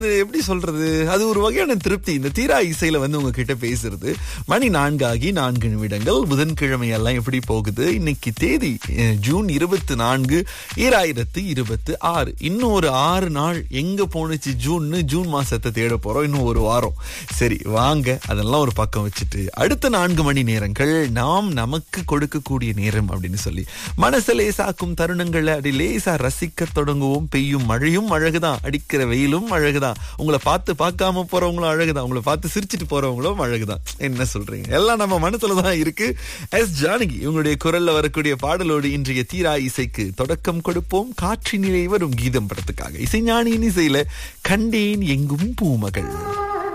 இது எப்படி சொல்றது அது ஒரு வகையான திருப்தி இந்த தீரா இசையில வந்து உங்ககிட்ட பேசுறது மணி நான்காகி நான்கு நிமிடங்கள் புதன்கிழமை எல்லாம் எப்படி போகுது இன்னைக்கு தேதி அஹ், ஜூன் இருபத்தி நான்கு ஈராயிரத்து இருபத்தி ஆறு இன்னும் ஒரு ஆறு நாள் எங்க போணுச்சு ஜூன்னு ஜூன் மாசத்தை தேட போறோம் இன்னும் ஒரு வாரம் சரி வாங்க அதெல்லாம் ஒரு பக்கம் வச்சுட்டு அடுத்த நான்கு மணி நேரங்கள் நாம் நமக்கு கொடுக்கக்கூடிய நேரம் அப்படின்னு சொல்லி மனசு லேசாக்கும் தருணங்களை அப்படி லேசா ரசிக்க தொடங்குவோம் பெய்யும் மழையும் அழகுதான் அடிக்கிற வெயிலும் அழகுதான் உங்களை பார்த்து பார்க்காம போறவங்களும் அழகுதான் உங்களை பார்த்து சிரிச்சிட்டு போறவங்களும் அழகுதான் என்ன சொல்றீங்க எல்லாம் நம்ம மனசுலதான் இருக்கு எஸ் ஜானகி இவங்களுடைய குரல்ல வரக்கூடிய பாடலோடு இன்றைய தீரா இசைக்கு தொடக்கம் கொடுப்போம் காற்றினிலே வரும் கீதம் படத்துக்காக இசைஞானியின் இசையில கண்டேன் எங்கும் பூமகள்